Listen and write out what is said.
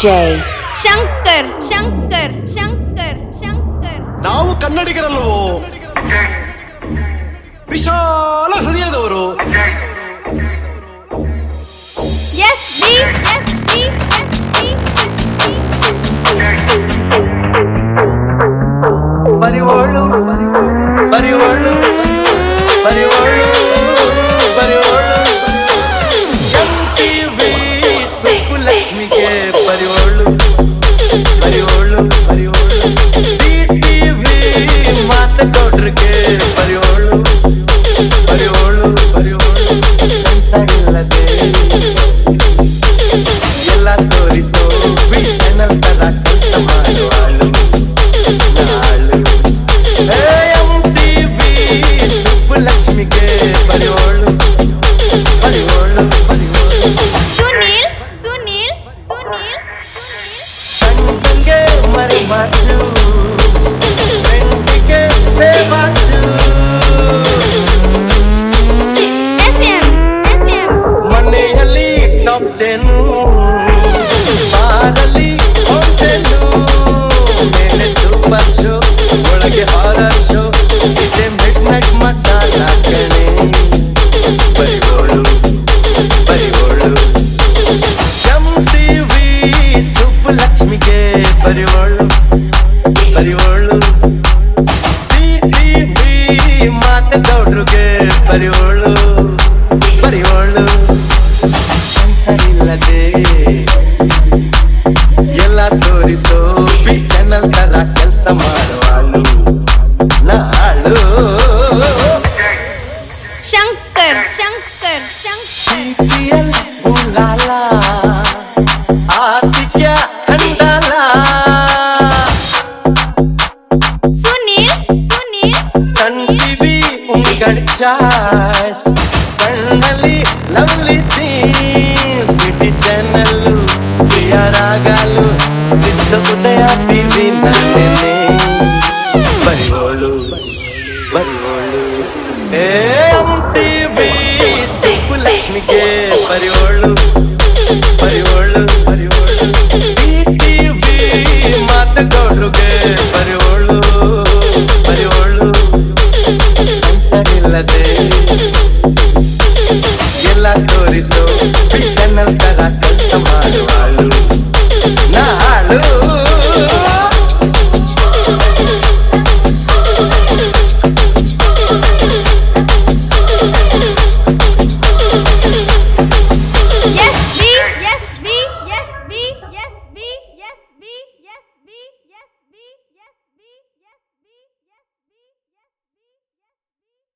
ಶಂಕರ್ ಶಂಕರ್ ಶಂಕರ್ ಶಂಕರ್ ನಾವು ಕನ್ನಡಿಗರಲ್ವೋ ವಿಶಾಲ ಹೃದಯದವರು S D S D S D ಬರಿವೋಳು ಬರಿವೋಳು ಬರಿವೋಳು ಬರಿವೋಳು ಎಂಟಿವಿ ಸೊಪ್ಪು ಲಕ್ಷ್ಮಿಗೆ ಬರಿವೋಳು ಬರಿವೋಳು ಬರಿವೋಳು ಟಿವಿ ಮಾತಗೌಡ್ರಿಗೆ ಬರಿವೋಳು ಬರಿವೋಳು ಬರಿವೋಳು ಸಂಸಾರಿಲ್ಲದೆ ಎಲ್ಲ ತೋರಿಸೋ ಚಾನಲ್ ತರ ಕೆಲಸ ಮಾಡುವಾಳು ನಾಳು ಎಂಟಿವಿ ಸುಬ್ಬುಲಕ್ಷ್ಮಿಗೆ ಬರೆಯೋಳು ಬರೆಯೋಳು ಬರೆಯೋಳು ಸುನೀಲ್ ಸುನೀಲ್ ಸುನೀಲ್ ಕಣ್ಣಿಗೆ ಮರಿ ಮಾಚು ಬೆಂಕಿಗೆ ಬೇವಾಚು ಎಸ್ ಎಂ ಎಸ್ ಎಂ ಮನೆಯಲ್ಲಿ ಟಾಪ್ ಟೆನ್ ಬಾರಲ್ಲಿ ಹೋಟೆಲು ಮೇಲೆ ಸೂಪರ್ ಶೋ ಒಳಗೆ ಹಾರರ್ ಶೋ ಇದೆ ಮಿಡ್ ನೈಟ್ ಮಸಾಲ ಕಣೆ ಬರಿಗೋಳು ಬರಿಗೋಳು ಎಂ ಟಿವಿ ಸುಬ್ಬುಲಕ್ಷ್ಮಿಗೆ ಬರಿವೋಳು ಬರಿವೋಳು ಸಿ ಟಿವಿ ಮಾತಗೌಡ್ರಿಗೆ ಬರಿವೋಳು ಬರಿವೋಳು ಸಂಸಾರಿಲ್ಲದೆ ಎಲ್ಲ ತೋರಿಸೋ ಚಾನಲ್ ತರ ಕೆಲಸ ಮಾಡುವಾಳು ನಾಳು ಶಂಕರ್ ಶಂಕರ್ ಶಂಕರ್ ಸಿಪಿಎಲ್ ಉಲಾಲ ಆತಿಥ್ಯ ಹಂಡಾಲ Sunil Sunil Sun TV ಉಂಗಡ್ choice ಕಣ್ಣಲ್ಲಿ ಲವ್ಲಿ ಸೀನ್ ಸಿಟಿ ಚಾನಲ್ ರಾಗಲು ದಿವ್ಸ ಉದಯ ಟಿವಿ ನನ್ನೇನೆ ಬರಿಗೋಳು ಬರಿಗೋಳು ಏ ಟಿವಿ ಸುಬ್ಬು ಲಕ್ಷ್ಮಿಗೆ ಬರಿಗೋಳು ಬರಿಗೋಳು ಬರಿಗೋಳು ಸಿ ಟಿವಿ ಮಾತಗೌಡ್ರಿಗೆ ಬರಿಗೋಳು ಬರಿಗೋಳು ಸಂಸಾರಿಲ್ಲದೆ ಎಲ್ಲ ತೋರಿಸೋ ಚಾನಲ್ ತರ ಕೆಲಸ ಮಾಡುವಾಳು ನಾ